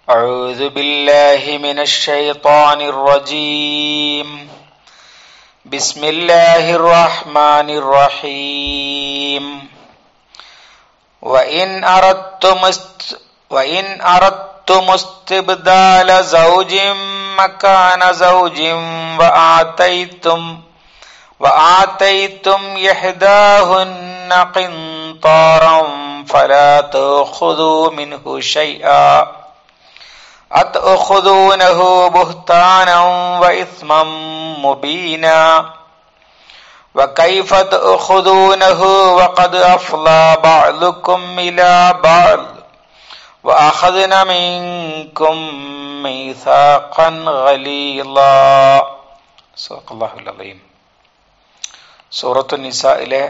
أعوذ بالله من الشيطان الرجيم بسم الله الرحمن الرحيم وإن أردتم است وإن أردتم استبدال زوج مكان زوج وآتيتم وآتيتم إحداهن قنطارا فلا تأخذوا منه شيئا أتأخذونه بهتانا وإثما مبينا وكيف تأخذونه وقد أفضى بعضكم إلى بعض وأخذنا منكم ميثاقا غليظا صدق الله العظيم സൂറത്തു നിസയിലെ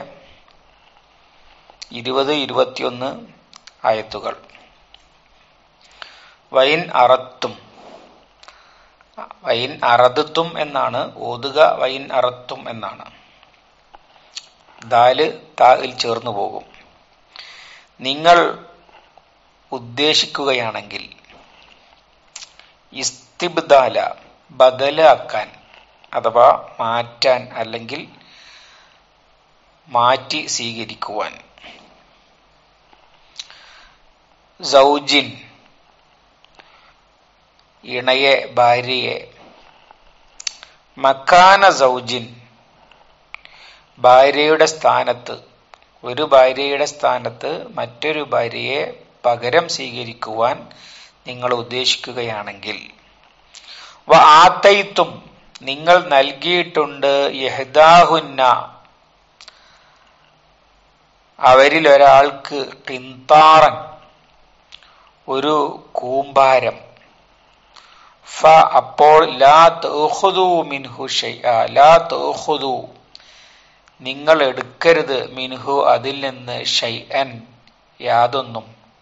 ഇരുപത് ഇരുപത്തിയൊന്ന് ആയത്തുകൾ വൈൻ അറത്തും വൈൻ അറതുത്തും എന്നാണ് ഓതുക വൈൻ അറത്തും എന്നാണ് ദാല് തായിൽ ചേർന്നു പോകും നിങ്ങൾ ഉദ്ദേശിക്കുകയാണെങ്കിൽ ഇസ്തിബ്ദാല ബദലാക്കാൻ അഥവാ മാറ്റാൻ അല്ലെങ്കിൽ മാറ്റി സ്വീകരിക്കുവാൻ സൗജിൻ ഇണയെ ഭാര്യയെ മക്കാന സൗജിൻ ഭാര്യയുടെ സ്ഥാനത്ത് ഒരു ഭാര്യയുടെ സ്ഥാനത്ത് മറ്റൊരു ഭാര്യയെ പകരം സ്വീകരിക്കുവാൻ നിങ്ങൾ ഉദ്ദേശിക്കുകയാണെങ്കിൽ വ ആത്തയിത്തും നിങ്ങൾ നൽകിയിട്ടുണ്ട് യഹ്ദാഹുന്ന അവരിൽ ഒരാൾക്ക് പിന്താറൻ ഒരു കൂമ്പാരം ഫ അപ്പോൾ ലാ തൗഖുദു മിൻഹു ഷൈഅ ലാ തൗഖുദു നിങ്ങൾ എടുക്കരുത് മിൻഹു അതിൽ നിന്ന് ഷൈഅൻ യാതൊന്നും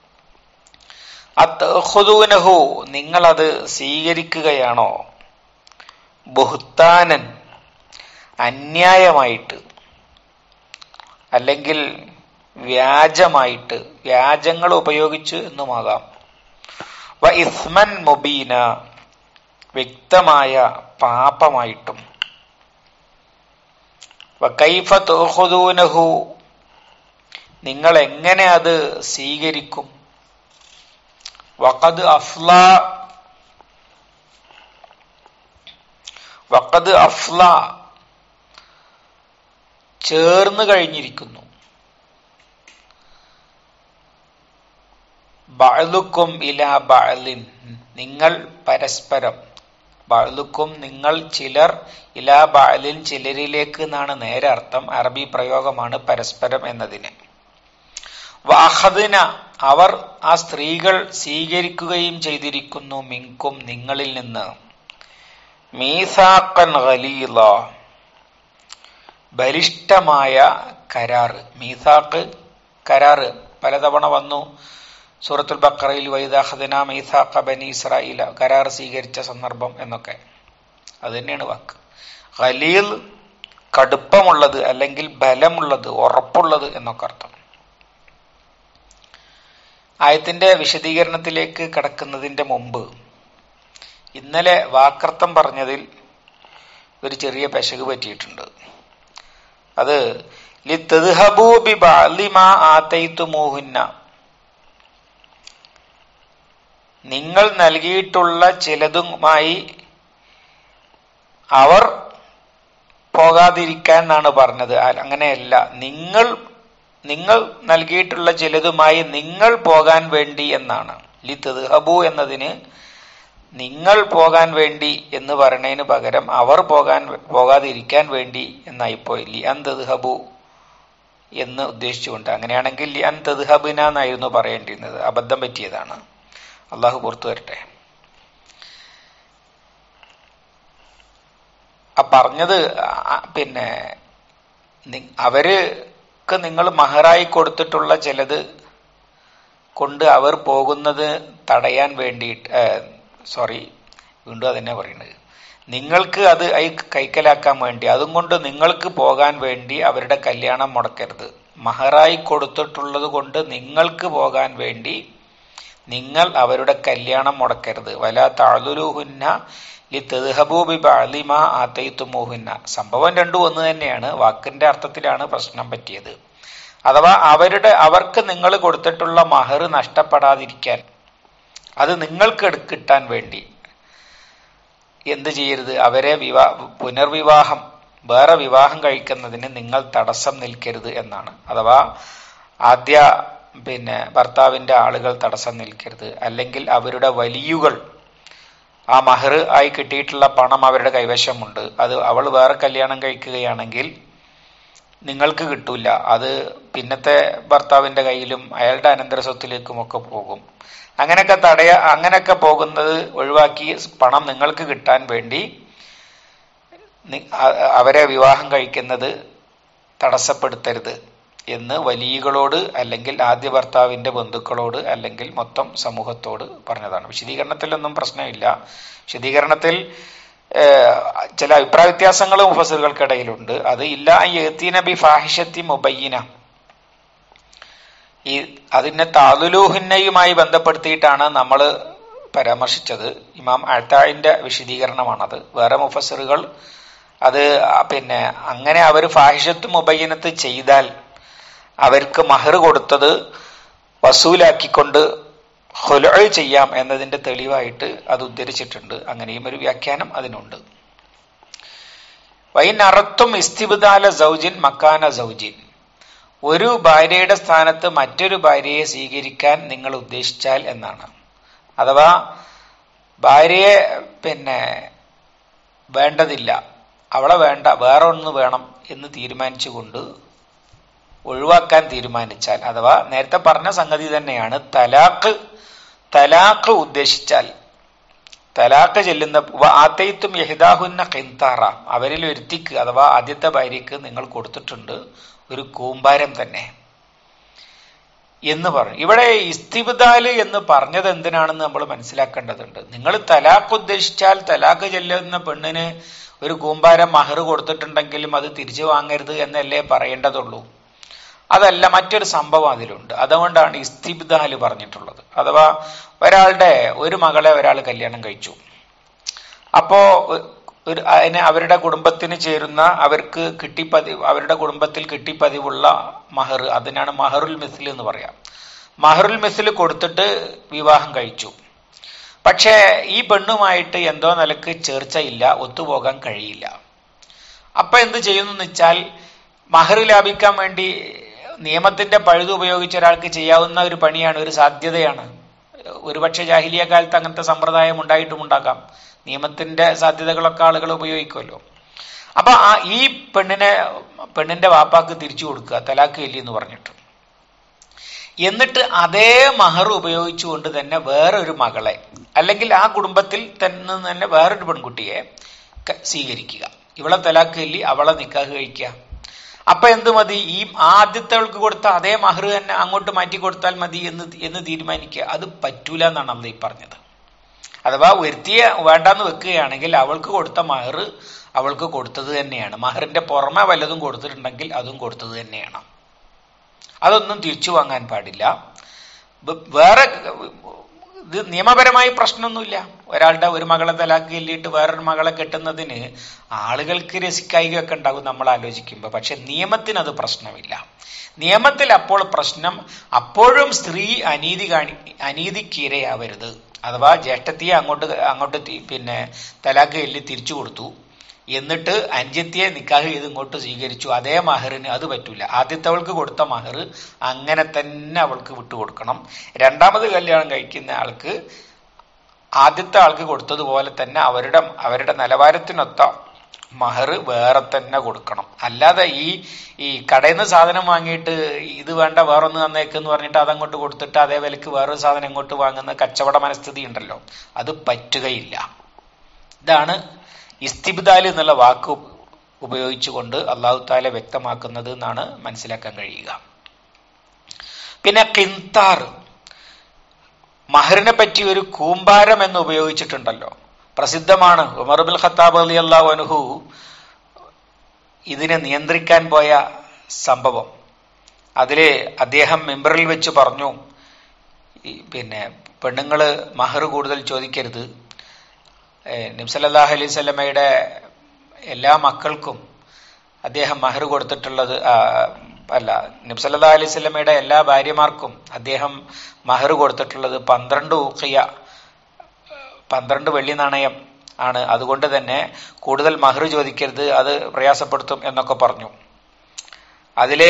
അത്തഹുദൂനഹു നിങ്ങളത് സ്വീകരിക്കുകയാണോ ബുഹ്താനൻ അന്യായമായിട്ട് അല്ലെങ്കിൽ വ്യാജമായിട്ട് വ്യാജങ്ങൾ ഉപയോഗിച്ച് എന്നുമാകാം വ ഇസ്മൻ മുബീന വ്യക്തമായ പാപമായിട്ടും വ കൈഫ തോഹുദൂനഹു നിങ്ങൾ എങ്ങനെ അത് സ്വീകരിക്കും വഖദ് അഫ്ല വഖദ് അഫ്ല ചേർന്ന് കഴിഞ്ഞിരിക്കുന്നു ബഅലുക്കും ഇല ബഅലിൻ നിങ്ങൾ പരസ്പരം ബഅലുക്കും നിങ്ങൾ ചിലർ ഇലാ ബഅലിൻ ചിലരിലേക്ക് എന്നാണ് നേരെ അർത്ഥം അറബി പ്രയോഗമാണ് പരസ്പരം എന്നതിന് വാഹദിന അവർ ആ സ്ത്രീകൾ സ്വീകരിക്കുകയും ചെയ്തിരിക്കുന്നു മിങ്കും നിങ്ങളിൽ നിന്ന് മീസാക്കൻ ഖലീല ബലിഷ്ഠമായ കരാറ് മീസാക്ക് കരാറ് പലതവണ വന്നു സൂറത്തുൽ ബക്കറയിൽ വൈദാഹദിന മീസാഖ ബനി ഇസ്രായില കരാർ സ്വീകരിച്ച സന്ദർഭം എന്നൊക്കെ അത് തന്നെയാണ് വാക്ക് ഖലീൽ കടുപ്പമുള്ളത് അല്ലെങ്കിൽ ബലമുള്ളത് ഉറപ്പുള്ളത് എന്നൊക്കെ അർത്ഥം ആയത്തിന്റെ വിശദീകരണത്തിലേക്ക് കടക്കുന്നതിന്റെ മുമ്പ് ഇന്നലെ വാക്കർത്ഥം പറഞ്ഞതിൽ ഒരു ചെറിയ പെശക് പറ്റിയിട്ടുണ്ട് അത് ആത്തയിത്തുമൂഹുന്ന നിങ്ങൾ നൽകിയിട്ടുള്ള ചിലതുമായി അവർ പോകാതിരിക്കാൻ എന്നാണ് പറഞ്ഞത് അങ്ങനെയല്ല നിങ്ങൾ നിങ്ങൾ നൽകിയിട്ടുള്ള ചിലതുമായി നിങ്ങൾ പോകാൻ വേണ്ടി എന്നാണ് ലി തെഹബു എന്നതിന് നിങ്ങൾ പോകാൻ വേണ്ടി എന്ന് പറയുന്നതിന് പകരം അവർ പോകാൻ പോകാതിരിക്കാൻ വേണ്ടി എന്നായിപ്പോയി ലി അൻ തെഹബു എന്ന് ഉദ്ദേശിച്ചുകൊണ്ട് അങ്ങനെയാണെങ്കിൽ ലി അൻ തെഹബിന എന്നായിരുന്നു പറയേണ്ടിയിരുന്നത് അബദ്ധം പറ്റിയതാണ് അള്ളാഹു പുറത്തു വരട്ടെ ആ പറഞ്ഞത് പിന്നെ അവർക്ക് നിങ്ങൾ മഹറായി കൊടുത്തിട്ടുള്ള ചിലത് കൊണ്ട് അവർ പോകുന്നത് തടയാൻ വേണ്ടിയിട്ട് സോറി വീണ്ടും അതന്നെ പറയുന്നത് നിങ്ങൾക്ക് അത് കൈക്കലാക്കാൻ വേണ്ടി അതും കൊണ്ട് നിങ്ങൾക്ക് പോകാൻ വേണ്ടി അവരുടെ കല്യാണം മുടക്കരുത് മഹറായി കൊടുത്തിട്ടുള്ളത് കൊണ്ട് നിങ്ങൾക്ക് പോകാൻ വേണ്ടി നിങ്ങൾ അവരുടെ കല്യാണം മുടക്കരുത് വല താളുലുഹുന്ന ലി തെഹബൂബി ബാലിമ ആത്തയിത്തുമോഹുന്ന സംഭവം രണ്ടും ഒന്ന് തന്നെയാണ് വാക്കിന്റെ അർത്ഥത്തിലാണ് പ്രശ്നം പറ്റിയത് അഥവാ അവരുടെ അവർക്ക് നിങ്ങൾ കൊടുത്തിട്ടുള്ള മഹർ നഷ്ടപ്പെടാതിരിക്കാൻ അത് നിങ്ങൾക്ക് കിട്ടാൻ വേണ്ടി എന്ത് ചെയ്യരുത് അവരെ വിവാ പുനർവിവാഹം വേറെ വിവാഹം കഴിക്കുന്നതിന് നിങ്ങൾ തടസ്സം നിൽക്കരുത് എന്നാണ് അഥവാ ആദ്യ പിന്നെ ഭർത്താവിന്റെ ആളുകൾ തടസ്സം നിൽക്കരുത് അല്ലെങ്കിൽ അവരുടെ വലിയുകൾ ആ മഹർ ആയി കിട്ടിയിട്ടുള്ള പണം അവരുടെ കൈവശമുണ്ട് അത് അവൾ വേറെ കല്യാണം കഴിക്കുകയാണെങ്കിൽ നിങ്ങൾക്ക് കിട്ടൂല അത് പിന്നത്തെ ഭർത്താവിന്റെ കയ്യിലും അയാളുടെ അനന്തര സ്വത്തിലേക്കും ഒക്കെ പോകും അങ്ങനെയൊക്കെ തടയ അങ്ങനെയൊക്കെ പോകുന്നത് ഒഴിവാക്കി പണം നിങ്ങൾക്ക് കിട്ടാൻ വേണ്ടി അവരെ വിവാഹം കഴിക്കുന്നത് തടസ്സപ്പെടുത്തരുത് എന്ന് വലിയകളോട് അല്ലെങ്കിൽ ആദ്യ ഭർത്താവിന്റെ ബന്ധുക്കളോട് അല്ലെങ്കിൽ മൊത്തം സമൂഹത്തോട് പറഞ്ഞതാണ് വിശദീകരണത്തിലൊന്നും പ്രശ്നമില്ല വിശദീകരണത്തിൽ ചില അഭിപ്രായ വ്യത്യാസങ്ങളും മുഫസറുകൾക്കിടയിലുണ്ട് അത് ഇല്ല യത്തീന ബി ഫാഹിഷത്തി മുബയ്യന ഈ അതിനെ താലുലൂഹിന്നയുമായി ബന്ധപ്പെടുത്തിയിട്ടാണ് നമ്മൾ പരാമർശിച്ചത് ഇമാം അഴ്ത്താഴിന്റെ വിശദീകരണമാണത് വേറെ മുഫസറുകൾ അത് പിന്നെ അങ്ങനെ അവർ ഫാഹിഷത്ത് മുബയ്യനത്ത് ചെയ്താൽ അവർക്ക് മഹർ കൊടുത്തത് വസൂലാക്കിക്കൊണ്ട് ഹൊല ചെയ്യാം എന്നതിന്റെ തെളിവായിട്ട് അത് ഉദ്ധരിച്ചിട്ടുണ്ട് അങ്ങനെയും ഒരു വ്യാഖ്യാനം അതിനുണ്ട് വൈൻ അറത്തും ഇസ്തിബുദാല സൗജിൻ മക്കാന സൗജിൻ ഒരു ഭാര്യയുടെ സ്ഥാനത്ത് മറ്റൊരു ഭാര്യയെ സ്വീകരിക്കാൻ നിങ്ങൾ ഉദ്ദേശിച്ചാൽ എന്നാണ് അഥവാ ഭാര്യയെ പിന്നെ വേണ്ടതില്ല അവളെ വേണ്ട വേറെ ഒന്ന് വേണം എന്ന് തീരുമാനിച്ചുകൊണ്ട് ഒഴിവാക്കാൻ തീരുമാനിച്ചാൽ അഥവാ നേരത്തെ പറഞ്ഞ സംഗതി തന്നെയാണ് തലാഖ് തലാഖ് ഉദ്ദേശിച്ചാൽ തലാഖ് ചെല്ലുന്ന ആത്തയിത്തും യഹിദാഹുന്ന കിന്താറ അവരിൽ ഒരുത്തിക്ക് അഥവാ ആദ്യത്തെ ഭാര്യക്ക് നിങ്ങൾ കൊടുത്തിട്ടുണ്ട് ഒരു കൂമ്പാരം തന്നെ എന്ന് പറഞ്ഞു ഇവിടെ ഇസ്തിബിദാല് എന്ന് പറഞ്ഞത് എന്തിനാണെന്ന് നമ്മൾ മനസ്സിലാക്കേണ്ടതുണ്ട് നിങ്ങൾ തലാഖ് ഉദ്ദേശിച്ചാൽ തലാഖ് ചെല്ലുന്ന പെണ്ണിന് ഒരു കൂമ്പാരം മഹർ കൊടുത്തിട്ടുണ്ടെങ്കിലും അത് തിരിച്ചു വാങ്ങരുത് എന്നല്ലേ പറയേണ്ടതുള്ളൂ അതല്ല മറ്റൊരു സംഭവം അതിലുണ്ട് അതുകൊണ്ടാണ് ഇസ്തിബ്ദാല് പറഞ്ഞിട്ടുള്ളത് അഥവാ ഒരാളുടെ ഒരു മകളെ ഒരാൾ കല്യാണം കഴിച്ചു അപ്പോ ഒരു അതിന് അവരുടെ കുടുംബത്തിന് ചേരുന്ന അവർക്ക് കിട്ടിപ്പതി അവരുടെ കുടുംബത്തിൽ കിട്ടിപ്പതിവുള്ള മഹർ അതിനാണ് മഹറുൽ മിസിൽ എന്ന് പറയാം മഹറുൽ മിസിൽ കൊടുത്തിട്ട് വിവാഹം കഴിച്ചു പക്ഷേ ഈ പെണ്ണുമായിട്ട് എന്തോ നിലക്ക് ചേർച്ചയില്ല ഒത്തുപോകാൻ കഴിയില്ല അപ്പൊ എന്ത് ചെയ്യുന്നു വെച്ചാൽ മഹർ ലാഭിക്കാൻ വേണ്ടി നിയമത്തിന്റെ പഴുത് ഉപയോഗിച്ച് ഒരാൾക്ക് ചെയ്യാവുന്ന ഒരു പണിയാണ് ഒരു സാധ്യതയാണ് ഒരുപക്ഷെ ജാഹിലിയ കാലത്ത് അങ്ങനത്തെ സമ്പ്രദായം ഉണ്ടായിട്ടും ഉണ്ടാക്കാം നിയമത്തിന്റെ സാധ്യതകളൊക്കെ ആളുകൾ ഉപയോഗിക്കുമല്ലോ അപ്പൊ ആ ഈ പെണ്ണിനെ പെണ്ണിന്റെ വാപ്പാക്ക് തിരിച്ചു കൊടുക്കുക തലാക്ക് ഇല്ലി എന്ന് പറഞ്ഞിട്ട് എന്നിട്ട് അതേ മഹർ ഉപയോഗിച്ചുകൊണ്ട് തന്നെ വേറൊരു മകളെ അല്ലെങ്കിൽ ആ കുടുംബത്തിൽ തന്നെ തന്നെ വേറൊരു പെൺകുട്ടിയെ സ്വീകരിക്കുക ഇവളെ തലാക്ക് ഇല്ലി അവളെ നിക്കാഹ് കഴിക്കുക അപ്പൊ എന്ത് മതി ഈ ആദ്യത്തെവൾക്ക് കൊടുത്ത അതേ മഹർ തന്നെ അങ്ങോട്ട് മാറ്റി കൊടുത്താൽ മതി എന്ന് എന്ന് തീരുമാനിക്കുക അത് പറ്റൂല എന്നാണ് അള്ള ഈ പറഞ്ഞത് അഥവാ ഒരുത്തിയെ വേണ്ടാന്ന് വെക്കുകയാണെങ്കിൽ അവൾക്ക് കൊടുത്ത മഹർ അവൾക്ക് കൊടുത്തത് തന്നെയാണ് മഹറിന്റെ പുറമെ വല്ലതും കൊടുത്തിട്ടുണ്ടെങ്കിൽ അതും കൊടുത്തത് തന്നെയാണ് അതൊന്നും തിരിച്ചു വാങ്ങാൻ പാടില്ല വേറെ ഇത് നിയമപരമായി പ്രശ്നമൊന്നുമില്ല ഒരാളുടെ ഒരു മകളെ തലാക്ക് ചെല്ലിയിട്ട് വേറൊരു മകളെ കെട്ടുന്നതിന് ആളുകൾക്ക് രസിക്കായികയൊക്കെ ഉണ്ടാകും നമ്മൾ ആലോചിക്കുമ്പോൾ പക്ഷെ നിയമത്തിന് അത് പ്രശ്നമില്ല നിയമത്തിൽ അപ്പോൾ പ്രശ്നം അപ്പോഴും സ്ത്രീ അനീതി കാണി അനീതിക്കിരയാവരുത് അഥവാ ജ്യേഷ്ഠത്തിയെ അങ്ങോട്ട് അങ്ങോട്ട് പിന്നെ തലാക്ക് ചെല്ലി തിരിച്ചു കൊടുത്തു എന്നിട്ട് അഞ്ചത്തിയെ നിക്കാഹ് ചെയ്ത് ഇങ്ങോട്ട് സ്വീകരിച്ചു അതേ മഹറിന് അത് പറ്റൂല ആദ്യത്തവൾക്ക് കൊടുത്ത മഹർ അങ്ങനെ തന്നെ അവൾക്ക് വിട്ടുകൊടുക്കണം രണ്ടാമത് കല്യാണം കഴിക്കുന്ന ആൾക്ക് ആദ്യത്തെ ആൾക്ക് കൊടുത്തതുപോലെ തന്നെ അവരുടെ അവരുടെ നിലവാരത്തിനൊത്ത മഹർ വേറെ തന്നെ കൊടുക്കണം അല്ലാതെ ഈ ഈ കടയിൽ നിന്ന് സാധനം വാങ്ങിയിട്ട് ഇത് വേണ്ട വേറൊന്ന് തന്നേക്കെന്ന് പറഞ്ഞിട്ട് അതങ്ങോട്ട് കൊടുത്തിട്ട് അതേ വിലക്ക് വേറൊരു സാധനം ഇങ്ങോട്ട് വാങ്ങുന്ന കച്ചവട മനസ്ഥിതി ഉണ്ടല്ലോ അത് പറ്റുകയില്ല ഇതാണ് ഇസ്തിബ്ദാൽ എന്നുള്ള വാക്ക് ഉപയോഗിച്ചുകൊണ്ട് അള്ളാഹു താല വ്യക്തമാക്കുന്നത് എന്നാണ് മനസ്സിലാക്കാൻ കഴിയുക പിന്നെ കിന്താർ മഹറിനെ പറ്റി ഒരു കൂമ്പാരം എന്ന് ഉപയോഗിച്ചിട്ടുണ്ടല്ലോ പ്രസിദ്ധമാണ് ഉമർബുൽ ഖത്താബ് അലി അള്ളാഹു അനുഹു ഇതിനെ നിയന്ത്രിക്കാൻ പോയ സംഭവം അതില് അദ്ദേഹം മെമ്പറിൽ വെച്ച് പറഞ്ഞു പിന്നെ പെണ്ണുങ്ങൾ മഹർ കൂടുതൽ ചോദിക്കരുത് നിംസലല്ലാഹു അലൈഹി സ്വലമയുടെ എല്ലാ മക്കൾക്കും അദ്ദേഹം മഹർ കൊടുത്തിട്ടുള്ളത് ആ, അല്ല നബ്സല്ലാ അലൈഹി സ്വലമയുടെ എല്ലാ ഭാര്യമാർക്കും അദ്ദേഹം മഹർ കൊടുത്തിട്ടുള്ളത് പന്ത്രണ്ട് ഊക്കിയ പന്ത്രണ്ട് വെള്ളി നാണയം ആണ് അതുകൊണ്ട് തന്നെ കൂടുതൽ മഹർ ചോദിക്കരുത് അത് പ്രയാസപ്പെടുത്തും എന്നൊക്കെ പറഞ്ഞു അതിലെ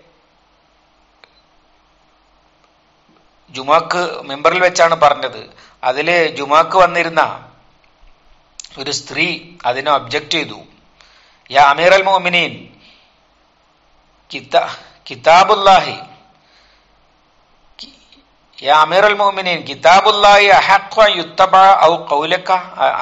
ജുമാക്ക് മെമ്പറിൽ വെച്ചാണ് പറഞ്ഞത് അതില് ജുമാക്ക് വന്നിരുന്ന ഒരു സ്ത്രീ അതിനെ ഒബ്ജക്റ്റ് ചെയ്തു യാ അമീർ അൽ മോമിനീൻ കിതാബുല്ലാഹി യാ അമീർ അൽ മോമിനീൻ കിതാബുല്ലാഹി അഹഖ്വൻ യുത്തബ ഔ ഖൗലക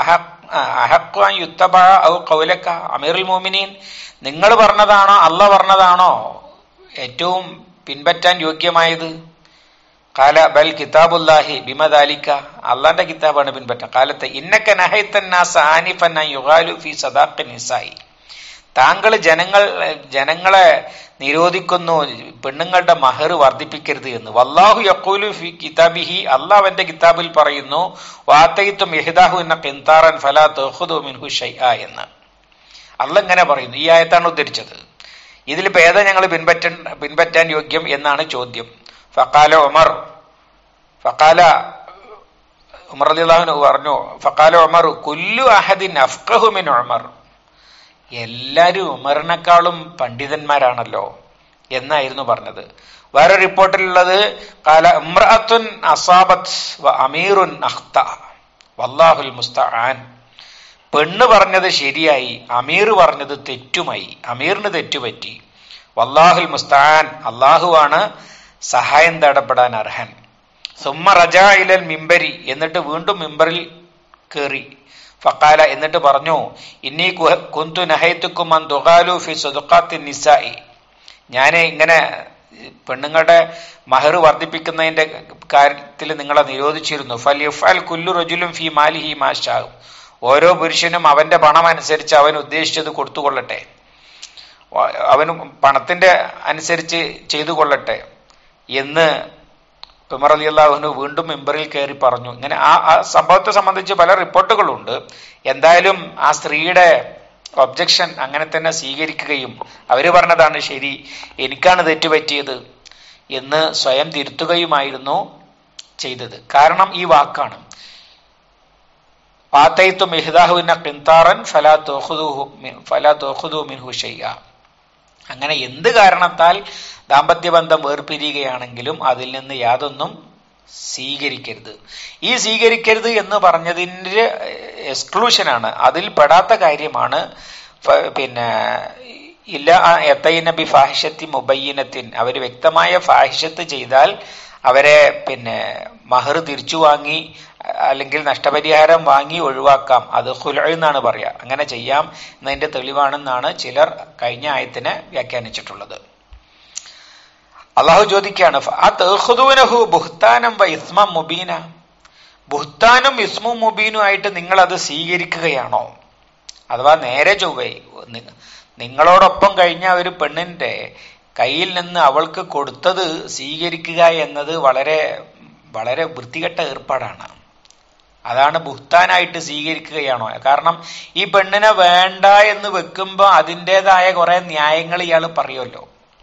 അഹഖ്വൻ യുത്തബ ഔ ഖൗലക അമീർ അൽ മോമിനീൻ നിങ്ങൾ പറഞ്ഞതാണോ അല്ല പറഞ്ഞതാണോ ഏറ്റവും പിൻപറ്റാൻ യോഗ്യമായത് കാല ബൽ കിതാബുല്ലാഹി ബിമദാലിക്ക അള്ളാന്റെ കിതാബാണ് പിൻപറ്റാൻ കാലത്ത് ഇന്നക്ക നഹൈത്തന്നാസ ആനിഫൻ അൻ യുഗാലു ഫി സദാഖ് നിസായി താങ്കൾ ജനങ്ങൾ ജനങ്ങളെ നിരോധിക്കുന്നു പെണ്ണുങ്ങളുടെ മഹർ വർദ്ധിപ്പിക്കരുത് എന്ന് വല്ലാഹു യഖൂലു ഫി കിതാബിഹി അള്ളാഹ് കിതാബിൽ പറയുന്നു വാത്തയിത്തും യഹിദാഹു എന്ന കിന്താറൻ ഫലാ തഹുദു മിൻഹു ഷൈഅ എന്ന് അല്ല ഇങ്ങനെ പറയുന്നു ഈ ആയത്താണ് ഉദ്ധരിച്ചത് ഇതിലിപ്പോ ഏതാ ഞങ്ങൾ പിൻപറ്റാൻ പിൻപറ്റാൻ യോഗ്യം എന്നാണ് ചോദ്യം ഫക്കാല ഉമർ ഫക്കാല ഉമർ അലിഹുന് പറഞ്ഞു ഫക്കാല ഉമർ കുല്ലു അഹദിൻ അഫ്കഹുമിൻ ഉമർ എല്ലാരും ഉമറിനേക്കാളും പണ്ഡിതന്മാരാണല്ലോ എന്നായിരുന്നു പറഞ്ഞത് വേറെ റിപ്പോർട്ടിലുള്ളത് കാല ഇമ്രഅത്തുൻ അസാബത്ത് വ അമീറുൻ അഖ്ത വല്ലാഹുൽ മുസ്തആൻ പെണ്ണ് പറഞ്ഞത് ശരിയായി അമീർ പറഞ്ഞത് തെറ്റുമായി അമീറിന് തെറ്റുപറ്റി വല്ലാഹുൽ മുസ്തആൻ അള്ളാഹുവാണ് സഹായം തേടപ്പെടാൻ അർഹൻ സുമ്മ റജാ ഇലൽ മിമ്പരി എന്നിട്ട് വീണ്ടും മിമ്പറിൽ കയറി ഫക്കാല എന്നിട്ട് പറഞ്ഞു ഇന്നീ കുന്തു നഹൈത്തുക്കും അൻ ദുഹാലു ഫി സുദുഖാത്തി നിസായി ഞാൻ ഇങ്ങനെ പെണ്ണുങ്ങളുടെ മഹർ വർദ്ധിപ്പിക്കുന്നതിന്റെ കാര്യത്തിൽ നിങ്ങളെ നിരോധിച്ചിരുന്നു ഫൽ യുഫൽ കുല്ലു റജുലും ഫി മാലിഹി മാഷാവും ഓരോ പുരുഷനും അവന്റെ പണം അനുസരിച്ച് അവൻ ഉദ്ദേശിച്ചത് കൊടുത്തുകൊള്ളട്ടെ അവന് പണത്തിന്റെ അനുസരിച്ച് ചെയ്തു കൊള്ളട്ടെ എന്ന് ഉമർ അലി അള്ളാഹുനു വീണ്ടും മെമ്പറിൽ കയറി പറഞ്ഞു ഇങ്ങനെ ആ ആ സംഭവത്തെ സംബന്ധിച്ച് പല റിപ്പോർട്ടുകളുണ്ട് എന്തായാലും ആ സ്ത്രീയുടെ ഒബ്ജക്ഷൻ അങ്ങനെ തന്നെ സ്വീകരിക്കുകയും അവര് പറഞ്ഞതാണ് ശരി എനിക്കാണ് തെറ്റുപറ്റിയത് എന്ന് സ്വയം തിരുത്തുകയുമായിരുന്നു ചെയ്തത് കാരണം ഈ വാക്കാണ് പാത്തയിത്തു മിഹിദാഹുവിന കിന്താറൻ ഫലാ തോഹുദുഹു ഫലാ തോഹുദു മിൻഹു ഷയ്യ അങ്ങനെ എന്ത് കാരണത്താൽ ദാമ്പത്യബന്ധം വേർപിരിയുകയാണെങ്കിലും അതിൽ നിന്ന് യാതൊന്നും സ്വീകരിക്കരുത് ഈ സ്വീകരിക്കരുത് എന്ന് പറഞ്ഞതിൻ്റെ എക്സ്ക്ലൂഷനാണ് അതിൽ പെടാത്ത കാര്യമാണ് പിന്നെ ഇല്ല എത്തൈന ബി ഫാഹിഷത്തി മുബയ്യനത്തിൻ അവർ വ്യക്തമായ ഫാഹിഷത്ത് ചെയ്താൽ അവരെ പിന്നെ മഹർ തിരിച്ചു വാങ്ങി അല്ലെങ്കിൽ നഷ്ടപരിഹാരം വാങ്ങി ഒഴിവാക്കാം അത് ഹുല എന്നാണ് പറയുക അങ്ങനെ ചെയ്യാം എന്നതിന്റെ തെളിവാണെന്നാണ് ചിലർ കഴിഞ്ഞ ആയത്തിനെ വ്യാഖ്യാനിച്ചിട്ടുള്ളത് അള്ളാഹു ചോദിക്കുകയാണ് ബുഹ്താനം വ ഇസ്മം മുബീന ബുഹ്താനും ഇസ്മും മുബീനും ആയിട്ട് നിങ്ങൾ അത് സ്വീകരിക്കുകയാണോ അഥവാ നേരെ ചൊവ്വേ നിങ്ങളോടൊപ്പം കഴിഞ്ഞ ഒരു പെണ്ണിന്റെ കയ്യിൽ നിന്ന് അവൾക്ക് കൊടുത്തത് സ്വീകരിക്കുക എന്നത് വളരെ വളരെ വൃത്തികെട്ട ഏർപ്പാടാണ് അതാണ് ബുഹ്താനായിട്ട് സ്വീകരിക്കുകയാണോ കാരണം ഈ പെണ്ണിനെ വേണ്ട എന്ന് വെക്കുമ്പോൾ അതിൻ്റെതായ കുറെ ന്യായങ്ങൾ ഇയാൾ പറയുമല്ലോ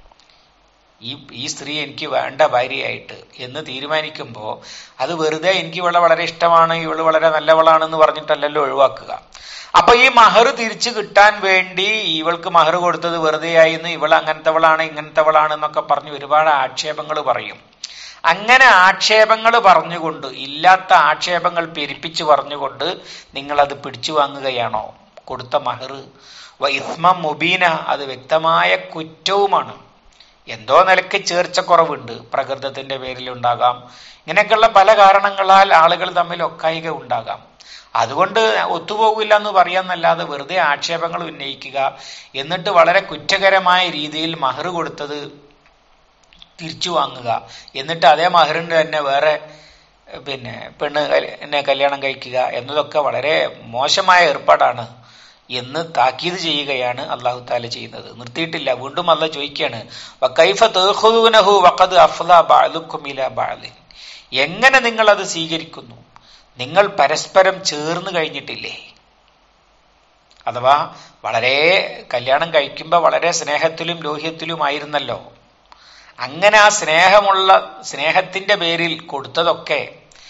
ഈ ഈ സ്ത്രീ എനിക്ക് വേണ്ട ഭാര്യയായിട്ട് എന്ന് തീരുമാനിക്കുമ്പോൾ അത് വെറുതെ എനിക്ക് ഇവളെ വളരെ ഇഷ്ടമാണ് ഇവള് വളരെ നല്ലവളാണെന്ന് പറഞ്ഞിട്ടല്ലല്ലോ ഒഴിവാക്കുക അപ്പൊ ഈ മഹർ തിരിച്ചു കിട്ടാൻ വേണ്ടി ഇവൾക്ക് മഹർ കൊടുത്തത് വെറുതെയായിന്ന് ഇവൾ അങ്ങനത്തെവളാണ് ഇങ്ങനത്തെവളാണ് എന്നൊക്കെ പറഞ്ഞ് ഒരുപാട് ആക്ഷേപങ്ങൾ പറയും അങ്ങനെ ആക്ഷേപങ്ങൾ പറഞ്ഞുകൊണ്ട് ഇല്ലാത്ത ആക്ഷേപങ്ങൾ പെരുപ്പിച്ചു പറഞ്ഞുകൊണ്ട് നിങ്ങൾ അത് പിടിച്ചു വാങ്ങുകയാണോ കൊടുത്ത മഹർ വ ഇസ്മം മുബീന അത് വ്യക്തമായ കുറ്റവുമാണ് എന്തോ നിലയ്ക്ക് ചേർച്ചക്കുറവുണ്ട് പ്രകൃതത്തിന്റെ പേരിൽ ഉണ്ടാകാം ഇങ്ങനെയൊക്കെയുള്ള പല കാരണങ്ങളാൽ ആളുകൾ തമ്മിൽ ഒക്കായിക ഉണ്ടാകാം അതുകൊണ്ട് ഒത്തുപോകില്ല എന്ന് പറയാന്നല്ലാതെ വെറുതെ ആക്ഷേപങ്ങൾ ഉന്നയിക്കുക എന്നിട്ട് വളരെ കുറ്റകരമായ രീതിയിൽ മഹർ കൊടുത്തത് തിരിച്ചു വാങ്ങുക എന്നിട്ട് അതേ മഹറിന് തന്നെ വേറെ പിന്നെ പെണ്ണ് എന്നെ കല്യാണം കഴിക്കുക എന്നതൊക്കെ വളരെ മോശമായ ഏർപ്പാടാണ് എന്ന് താക്കീത് ചെയ്യുകയാണ് അള്ളാഹു താല ചെയ്യുന്നത് നിർത്തിയിട്ടില്ല വീണ്ടും അല്ല ചോദിക്കുകയാണ് വക്കൈഫ തേഹുനഹു വഖദ് അഫ്ല ബാലുക്കുമില ബാലിൻ എങ്ങനെ നിങ്ങൾ അത് സ്വീകരിക്കുന്നു നിങ്ങൾ പരസ്പരം ചേർന്ന് കഴിഞ്ഞിട്ടില്ലേ അഥവാ വളരെ കല്യാണം കഴിക്കുമ്പോൾ വളരെ സ്നേഹത്തിലും ലോഹ്യത്തിലുമായിരുന്നല്ലോ അങ്ങനെ ആ സ്നേഹമുള്ള സ്നേഹത്തിന്റെ പേരിൽ കൊടുത്തതൊക്കെ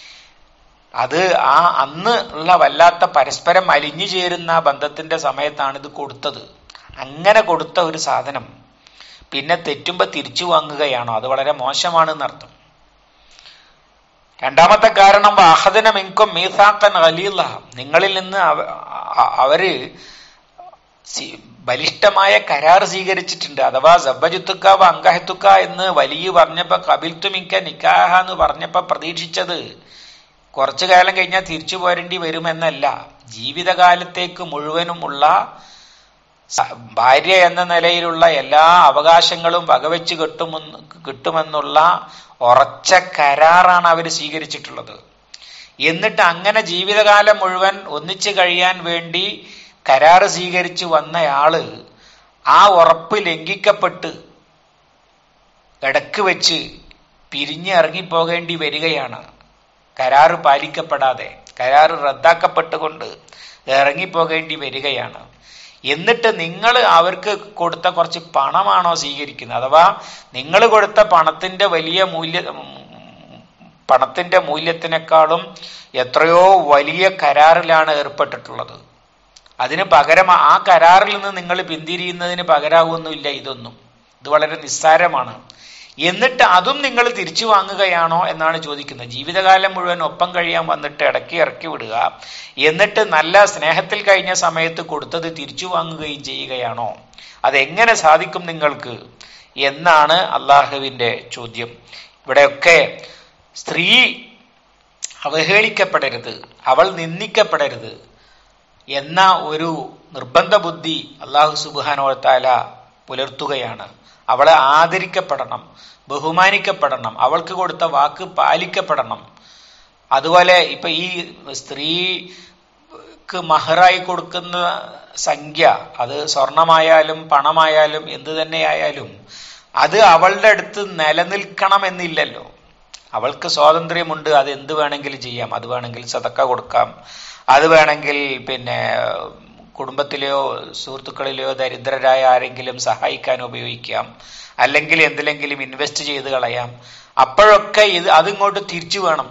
അത് ആ അന്ന് ഉള്ള വല്ലാത്ത പരസ്പരം അലിഞ്ഞു ചേരുന്ന ആ ബന്ധത്തിന്റെ സമയത്താണ് ഇത് കൊടുത്തത് അങ്ങനെ കൊടുത്ത ഒരു സാധനം പിന്നെ തെറ്റുമ്പോ തിരിച്ചു വാങ്ങുകയാണോ അത് വളരെ മോശമാണെന്നർത്ഥം രണ്ടാമത്തെ കാരണം വാഹദന മിങ്കും മീസാക്കൻ ഖലീല നിങ്ങളിൽ നിന്ന് അവ- അ- അവര് സി- ബലിഷ്ഠമായ കരാർ സ്വീകരിച്ചിട്ടുണ്ട് അഥവാ സബ്ബജുത്തുക്ക അങ്കഹത്തുക്ക എന്ന് വലിയ പറഞ്ഞപ്പോ കബിൽത്തു മിക്ക നിക്കാഹ എന്ന് പറഞ്ഞപ്പോ പ്രതീക്ഷിച്ചത് കുറച്ചു കാലം കഴിഞ്ഞാൽ തിരിച്ചു പോരേണ്ടി വരുമെന്നല്ല ജീവിതകാലത്തേക്ക് മുഴുവനുമുള്ള സ- ഭാര്യ എന്ന നിലയിലുള്ള എല്ലാ അവകാശങ്ങളും വകവെച്ച് കിട്ടുമെന്ന് കിട്ടുമെന്നുള്ള ഉറച്ച കരാറാണ് അവർ സ്വീകരിച്ചിട്ടുള്ളത് എന്നിട്ട് അങ്ങനെ ജീവിതകാലം മുഴുവൻ ഒന്നിച്ചു കഴിയാൻ വേണ്ടി കരാറ് സ്വീകരിച്ചു വന്നയാള് ആ ഉറപ്പ് ലംഘിക്കപ്പെട്ട് ഇടക്ക് വെച്ച് പിരിഞ്ഞ് ഇറങ്ങിപ്പോകേണ്ടി വരികയാണ് കരാറ് പാലിക്കപ്പെടാതെ കരാറ് റദ്ദാക്കപ്പെട്ടുകൊണ്ട് ഇറങ്ങിപ്പോകേണ്ടി വരികയാണ് എന്നിട്ട് നിങ്ങൾ അവർക്ക് കൊടുത്ത കുറച്ച് പണമാണോ സ്വീകരിക്കുന്നത് അഥവാ നിങ്ങൾ കൊടുത്ത പണത്തിന്റെ വലിയ മൂല്യ പണത്തിന്റെ മൂല്യത്തിനേക്കാളും എത്രയോ വലിയ കരാറിലാണ് ഏർപ്പെട്ടിട്ടുള്ളത് അതിന് പകരം ആ കരാറിൽ നിന്ന് നിങ്ങൾ പിന്തിരിയുന്നതിന് പകരാവുന്നില്ല ഇതൊന്നും ഇത് വളരെ നിസ്സാരമാണ് എന്നിട്ട് അതും നിങ്ങൾ തിരിച്ചു വാങ്ങുകയാണോ എന്നാണ് ചോദിക്കുന്നത് ജീവിതകാലം മുഴുവൻ ഒപ്പം കഴിയാൻ വന്നിട്ട് ഇടയ്ക്ക് ഇറക്കി വിടുക എന്നിട്ട് നല്ല സ്നേഹത്തിൽ കഴിഞ്ഞ സമയത്ത് കൊടുത്തത് തിരിച്ചു വാങ്ങുകയും ചെയ്യുകയാണോ അതെങ്ങനെ സാധിക്കും നിങ്ങൾക്ക് എന്നാണ് അള്ളാഹുവിന്റെ ചോദ്യം ഇവിടെയൊക്കെ സ്ത്രീ അവഹേളിക്കപ്പെടരുത് അവൾ നിന്ദിക്കപ്പെടരുത് എന്ന ഒരു നിർബന്ധ ബുദ്ധി അള്ളാഹു സുബാനോത്താല പുലർത്തുകയാണ് അവളെ ആദരിക്കപ്പെടണം ബഹുമാനിക്കപ്പെടണം അവൾക്ക് കൊടുത്ത വാക്ക് പാലിക്കപ്പെടണം അതുപോലെ ഇപ്പൊ ഈ സ്ത്രീക്ക് മഹറായി കൊടുക്കുന്ന സംഖ്യ അത് സ്വർണമായാലും പണമായാലും എന്തു തന്നെയായാലും അത് അവളുടെ അടുത്ത് നിലനിൽക്കണമെന്നില്ലല്ലോ അവൾക്ക് സ്വാതന്ത്ര്യമുണ്ട് അത് എന്ത് വേണമെങ്കിലും ചെയ്യാം അത് വേണമെങ്കിൽ സതക്ക കൊടുക്കാം അത് വേണമെങ്കിൽ പിന്നെ കുടുംബത്തിലെയോ സുഹൃത്തുക്കളിലെയോ ദരിദ്രരായ ആരെങ്കിലും സഹായിക്കാൻ ഉപയോഗിക്കാം അല്ലെങ്കിൽ എന്തിലെങ്കിലും ഇൻവെസ്റ്റ് ചെയ്ത് കളയാം അപ്പോഴൊക്കെ ഇത് അതിങ്ങോട്ട് തിരിച്ചു വേണം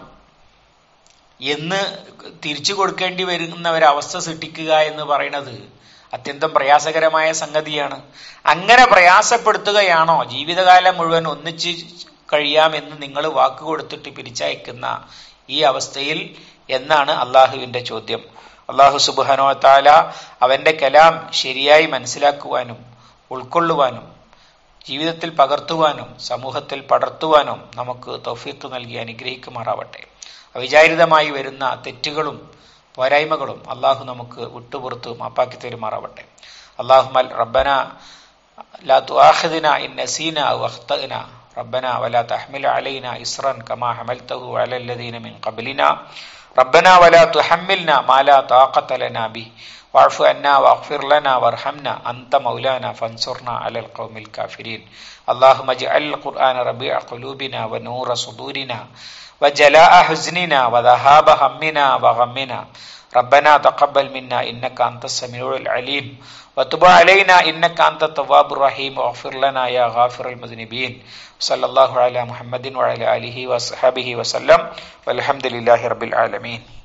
എന്ന് തിരിച്ചു കൊടുക്കേണ്ടി വരുന്ന ഒരവസ്ഥ സൃഷ്ടിക്കുക എന്ന് പറയുന്നത് അത്യന്തം പ്രയാസകരമായ സംഗതിയാണ് അങ്ങനെ പ്രയാസപ്പെടുത്തുകയാണോ ജീവിതകാലം മുഴുവൻ ഒന്നിച്ച് കഴിയാമെന്ന് നിങ്ങൾ വാക്ക് കൊടുത്തിട്ട് പിരിച്ചയക്കുന്ന ഈ അവസ്ഥയിൽ എന്നാണ് അള്ളാഹുവിന്റെ ചോദ്യം അള്ളാഹു സുബാനോ താല അവന്റെ കലാം ശരിയായി മനസ്സിലാക്കുവാനും ഉൾക്കൊള്ളുവാനും ജീവിതത്തിൽ പകർത്തുവാനും സമൂഹത്തിൽ പടർത്തുവാനും നമുക്ക് തൗഫീത്ത് നൽകി അനുഗ്രഹിക്കുമാറാവട്ടെ അവിചാരിതമായി വരുന്ന തെറ്റുകളും പോരായ്മകളും അള്ളാഹു നമുക്ക് വിട്ടുപുറത്ത് മാപ്പാക്കി തരുമാറാവട്ടെ അള്ളാഹുമൽ റബ്ബന لا تؤاخذنا إن نسينا أو أخطأنا ربنا ولا تحمل علينا إصرا كما حملته على الذين من قبلنا ربنا ولا تحملنا ما لا طاقة لنا به واعف عنا واغفر لنا وارحمنا أنت مولانا فانصرنا على القوم الكافرين اللهم اجعل القرآن ربيع قلوبنا ونور صدورنا وجلاء حزننا وذهاب همنا وغمنا ربنا تقبل منا إنك أنت السميع العليم وتب علينا إنك أنت التواب الرحيم واغفر لنا يا غافر المذنبين صلى الله على محمد وعلى آله وصحبه وسلم والحمد لله رب العالمين